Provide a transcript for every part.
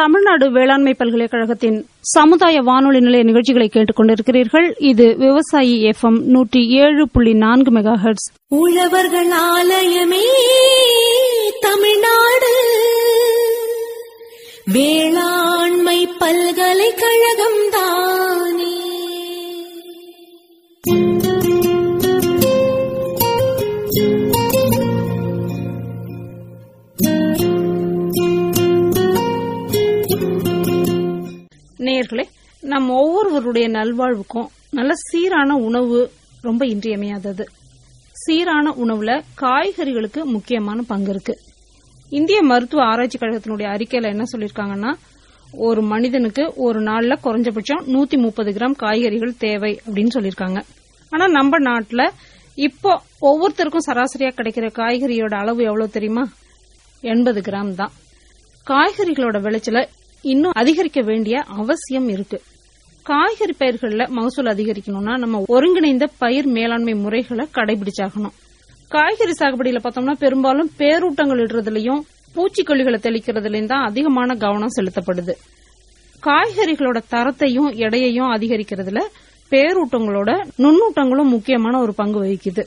தமிழ்நாடு வேளாண்மை பல்கலைக்கழகத்தின் சமுதாய வானொலி நிலைய நிகழ்ச்சிகளை கேட்டுக் கொண்டிருக்கிறீர்கள் இது விவசாயி எஃப்எம் நூற்றி ஏழு புள்ளி நான்கு மெகா ஹெர்ட்ஸ் உழவர்கள் ஆலயமே தமிழ்நாடு வேளாண்மை பல்கலைக்கழகம் தானே நேயர்களே நம்ம ஒவ்வொருவருடைய நல்வாழ்வுக்கும் நல்ல சீரான உணவு ரொம்ப இன்றியமையாதது சீரான உணவுல காய்கறிகளுக்கு முக்கியமான பங்கு இருக்கு இந்திய மருத்துவ ஆராய்ச்சி கழகத்தினுடைய அறிக்கையில என்ன சொல்லிருக்காங்கன்னா ஒரு மனிதனுக்கு ஒரு நாள்ல குறைஞ்சபட்சம் நூத்தி முப்பது கிராம் காய்கறிகள் தேவை அப்படின்னு சொல்லிருக்காங்க ஆனா நம்ம நாட்டுல இப்போ ஒவ்வொருத்தருக்கும் சராசரியா கிடைக்கிற காய்கறியோட அளவு எவ்வளவு தெரியுமா எண்பது கிராம் தான் காய்கறிகளோட விளைச்சல இன்னும் அதிகரிக்க வேண்டிய அவசியம் இருக்கு காய்கறி பயிர்கள்ல மகசூல் அதிகரிக்கணும்னா நம்ம ஒருங்கிணைந்த பயிர் மேலாண்மை முறைகளை கடைபிடிச்சாகணும் காய்கறி சாகுபடியில பார்த்தோம்னா பெரும்பாலும் பேரூட்டங்கள் இடுறதுலயும் பூச்சிக்கொல்லிகளை தெளிக்கிறதுலயும் தான் அதிகமான கவனம் செலுத்தப்படுது காய்கறிகளோட தரத்தையும் எடையையும் அதிகரிக்கிறதுல பேரூட்டங்களோட நுண்ணூட்டங்களும் முக்கியமான ஒரு பங்கு வகிக்குது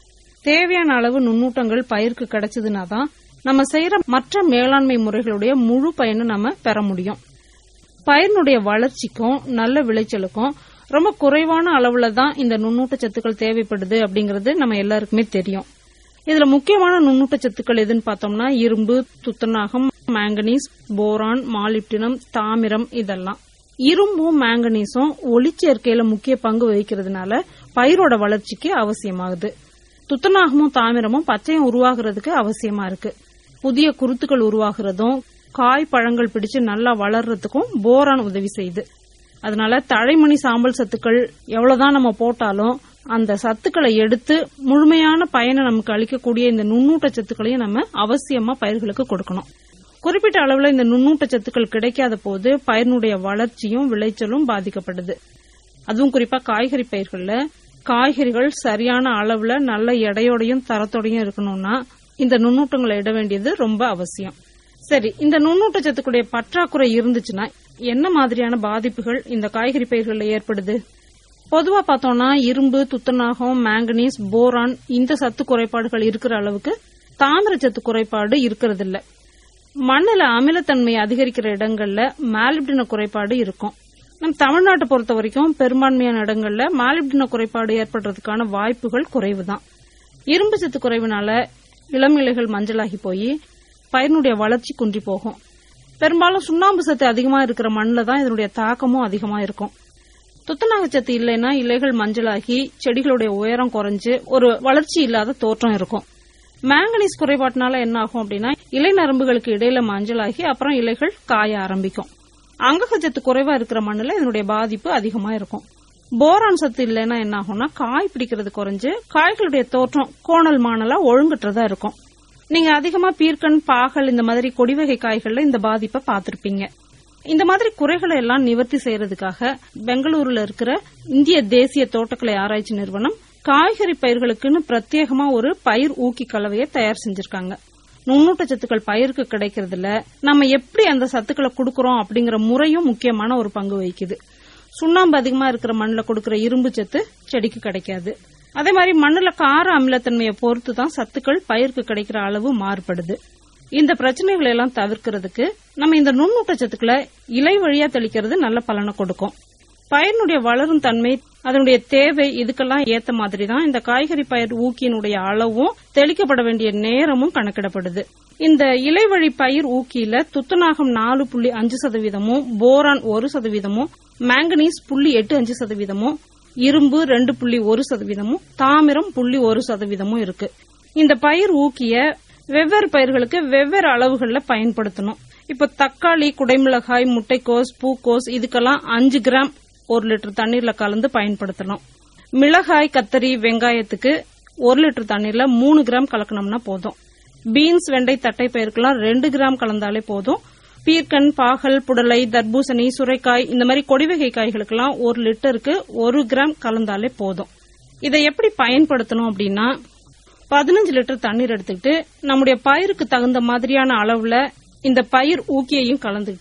தேவையான அளவு நுண்ணூட்டங்கள் பயிருக்கு கிடைச்சதுன்னா தான் நம்ம செய்யற மற்ற மேலாண்மை முறைகளுடைய முழு பயனை நம்ம பெற முடியும் பயிரினுடைய வளர்ச்சிக்கும் நல்ல விளைச்சலுக்கும் ரொம்ப குறைவான அளவுல தான் இந்த நுண்ணூட்ட சத்துக்கள் தேவைப்படுது அப்படிங்கறது நம்ம எல்லாருக்குமே தெரியும் இதுல முக்கியமான நுண்ணூட்ட சத்துக்கள் எதுன்னு பார்த்தோம்னா இரும்பு துத்தநாகம் மேங்கனீஸ் போரான் மாலிப்டினம் தாமிரம் இதெல்லாம் இரும்பும் மேங்கனீஸும் ஒளிச்சேர்க்கையில முக்கிய பங்கு வகிக்கிறதுனால பயிரோட வளர்ச்சிக்கு அவசியமாகுது துத்தநாகமும் தாமிரமும் பச்சையம் உருவாகிறதுக்கு அவசியமா இருக்கு புதிய குருத்துக்கள் உருவாகிறதும் காய் பழங்கள் பிடிச்சு நல்லா வளர்றதுக்கும் போரான் உதவி செய்யுது அதனால தழைமணி சாம்பல் சத்துக்கள் எவ்வளவுதான் நம்ம போட்டாலும் அந்த சத்துக்களை எடுத்து முழுமையான பயனை நமக்கு அளிக்கக்கூடிய இந்த நுண்ணூட்ட சத்துக்களையும் நம்ம அவசியமா பயிர்களுக்கு கொடுக்கணும் குறிப்பிட்ட அளவுல இந்த நுண்ணூட்ட சத்துக்கள் கிடைக்காத போது பயிரினுடைய வளர்ச்சியும் விளைச்சலும் பாதிக்கப்படுது அதுவும் குறிப்பா காய்கறி பயிர்கள்ல காய்கறிகள் சரியான அளவுல நல்ல எடையோடையும் தரத்தோடையும் இருக்கணும்னா இந்த நுண்ணூட்டங்களை இட வேண்டியது ரொம்ப அவசியம் சரி இந்த நுண்ணூட்ட சத்துக்குடைய பற்றாக்குறை இருந்துச்சுன்னா என்ன மாதிரியான பாதிப்புகள் இந்த காய்கறி பயிர்கள்ல ஏற்படுது பொதுவா பார்த்தோம்னா இரும்பு துத்தநாகம் மேங்கனீஸ் போரான் இந்த சத்து குறைபாடுகள் இருக்கிற அளவுக்கு தாமிர சத்து குறைபாடு இருக்கிறது இல்ல மண்ணுல அமிலத்தன்மை அதிகரிக்கிற இடங்கள்ல மாலிப்டின குறைபாடு இருக்கும் நம் தமிழ்நாட்டை பொறுத்த வரைக்கும் பெரும்பான்மையான இடங்கள்ல மாலிப்டின குறைபாடு ஏற்படுறதுக்கான வாய்ப்புகள் குறைவுதான் இரும்பு சத்து குறைவுனால இளம் இலைகள் மஞ்சளாகி போய் பயிரினுடைய வளர்ச்சி குன்றி போகும் பெரும்பாலும் சுண்ணாம்பு சத்து அதிகமா இருக்கிற மண்ணில் தான் இதனுடைய தாக்கமும் அதிகமா இருக்கும் துத்தநாக சத்து இல்லைன்னா இலைகள் மஞ்சளாகி செடிகளுடைய உயரம் குறைஞ்சு ஒரு வளர்ச்சி இல்லாத தோற்றம் இருக்கும் மேங்கனீஸ் குறைபாட்டினால என்ன ஆகும் அப்படின்னா இலை நரம்புகளுக்கு இடையில மஞ்சளாகி அப்புறம் இலைகள் காய ஆரம்பிக்கும் அங்கக சத்து குறைவா இருக்கிற மண்ணுல இதனுடைய பாதிப்பு அதிகமா இருக்கும் போரான் சத்து இல்லைன்னா என்ன ஆகும்னா காய் பிடிக்கிறது குறைஞ்சு காய்களுடைய தோற்றம் கோணல் மானலா ஒழுங்கற்றதா இருக்கும் நீங்க அதிகமா பீர்க்கன் பாகல் இந்த மாதிரி கொடி வகை காய்கள்ல இந்த பாதிப்பை பார்த்திருப்பீங்க இந்த மாதிரி குறைகளை எல்லாம் நிவர்த்தி செய்யறதுக்காக பெங்களூருல இருக்கிற இந்திய தேசிய தோட்டக்கலை ஆராய்ச்சி நிறுவனம் காய்கறி பயிர்களுக்குன்னு பிரத்யேகமா ஒரு பயிர் ஊக்கி கலவையை தயார் செஞ்சிருக்காங்க நுண்ணூட்ட சத்துக்கள் பயிருக்கு கிடைக்கிறதுல நம்ம எப்படி அந்த சத்துக்களை கொடுக்கறோம் அப்படிங்கிற முறையும் முக்கியமான ஒரு பங்கு வகிக்குது சுண்ணாம்பு அதிகமா இருக்கிற மண்ணுல கொடுக்கிற இரும்பு சத்து செடிக்கு கிடைக்காது அதே மாதிரி மண்ணுல கார அமிலத்தன்மையை பொறுத்து தான் சத்துக்கள் பயிருக்கு கிடைக்கிற அளவு மாறுபடுது இந்த பிரச்சனைகளை எல்லாம் தவிர்க்கிறதுக்கு நம்ம இந்த நுண்ணூட்ட சத்துக்களை இலை வழியா தெளிக்கிறது நல்ல பலனை கொடுக்கும் பயிரினுடைய வளரும் தன்மை அதனுடைய தேவை இதுக்கெல்லாம் ஏத்த மாதிரி தான் இந்த காய்கறி பயிர் ஊக்கியினுடைய அளவும் தெளிக்கப்பட வேண்டிய நேரமும் கணக்கிடப்படுது இந்த இலைவழி பயிர் ஊக்கியில துத்தநாகம் நாலு புள்ளி அஞ்சு சதவீதமும் போரான் ஒரு சதவீதமும் மேங்கனீஸ் புள்ளி எட்டு அஞ்சு சதவீதமும் இரும்பு ரெண்டு புள்ளி ஒரு சதவீதமும் தாமிரம் புள்ளி ஒரு சதவீதமும் இருக்கு இந்த பயிர் ஊக்கிய வெவ்வேறு பயிர்களுக்கு வெவ்வேறு அளவுகள்ல பயன்படுத்தணும் இப்ப தக்காளி குடைமிளகாய் முட்டைக்கோஸ் பூக்கோஸ் இதுக்கெல்லாம் அஞ்சு கிராம் ஒரு லிட்டர் தண்ணீர்ல கலந்து பயன்படுத்தணும் மிளகாய் கத்தரி வெங்காயத்துக்கு ஒரு லிட்டர் தண்ணீர்ல மூணு கிராம் கலக்கணும்னா போதும் பீன்ஸ் வெண்டை தட்டை பயிருக்கெல்லாம் ரெண்டு கிராம் கலந்தாலே போதும் பீர்க்கன் பாகல் புடலை தர்பூசணி சுரைக்காய் இந்த மாதிரி கொடிவகை காய்களுக்கெல்லாம் ஒரு லிட்டருக்கு ஒரு கிராம் கலந்தாலே போதும் இதை எப்படி பயன்படுத்தணும் அப்படின்னா பதினஞ்சு லிட்டர் தண்ணீர் எடுத்துக்கிட்டு நம்முடைய பயிருக்கு தகுந்த மாதிரியான அளவுல இந்த பயிர் ஊக்கியையும் கலந்துக்கிட்டு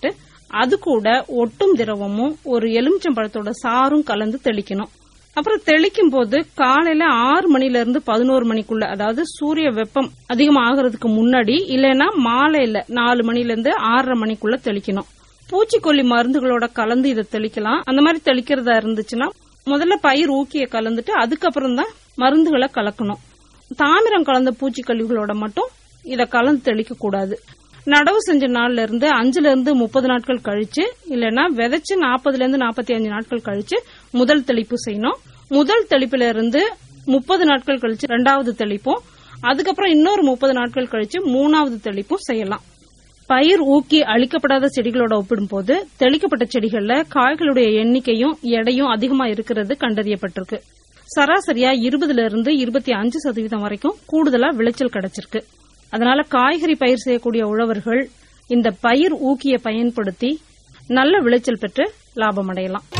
அது கூட ஒட்டும் திரவமும் ஒரு எலுமிச்சம்பழத்தோட சாரும் கலந்து தெளிக்கணும் அப்புறம் தெளிக்கும் போது காலையில ஆறு மணில இருந்து பதினோரு மணிக்குள்ள அதாவது சூரிய வெப்பம் அதிகம் ஆகிறதுக்கு முன்னாடி இல்லைன்னா மாலையில நாலு மணில இருந்து ஆறரை மணிக்குள்ள தெளிக்கணும் பூச்சிக்கொல்லி மருந்துகளோட கலந்து இதை தெளிக்கலாம் அந்த மாதிரி தெளிக்கிறதா இருந்துச்சுன்னா முதல்ல பயிர் ஊக்கிய கலந்துட்டு அதுக்கப்புறம் தான் மருந்துகளை கலக்கணும் தாமிரம் கலந்த பூச்சிக்கொல்லிகளோட மட்டும் இத கலந்து தெளிக்க கூடாது நடவு செஞ்ச நாள்ல இருந்து அஞ்சுல இருந்து முப்பது நாட்கள் கழிச்சு இல்லைன்னா விதைச்சு நாற்பதுல இருந்து நாற்பத்தி அஞ்சு நாட்கள் கழிச்சு முதல் தெளிப்பு செய்யணும் முதல் தெளிப்புல இருந்து முப்பது நாட்கள் கழிச்சு ரெண்டாவது தெளிப்பும் அதுக்கப்புறம் இன்னொரு முப்பது நாட்கள் கழிச்சு மூணாவது தெளிப்பும் செய்யலாம் பயிர் ஊக்கி அழிக்கப்படாத செடிகளோட ஒப்பிடும்போது தெளிக்கப்பட்ட செடிகள்ல காய்களுடைய எண்ணிக்கையும் எடையும் அதிகமா இருக்கிறது கண்டறியப்பட்டிருக்கு சராசரியா இருபதுல இருந்து இருபத்தி அஞ்சு சதவீதம் வரைக்கும் கூடுதலா விளைச்சல் கிடைச்சிருக்கு அதனால காய்கறி பயிர் செய்யக்கூடிய உழவர்கள் இந்த பயிர் ஊக்கிய பயன்படுத்தி நல்ல விளைச்சல் பெற்று லாபம் அடையலாம்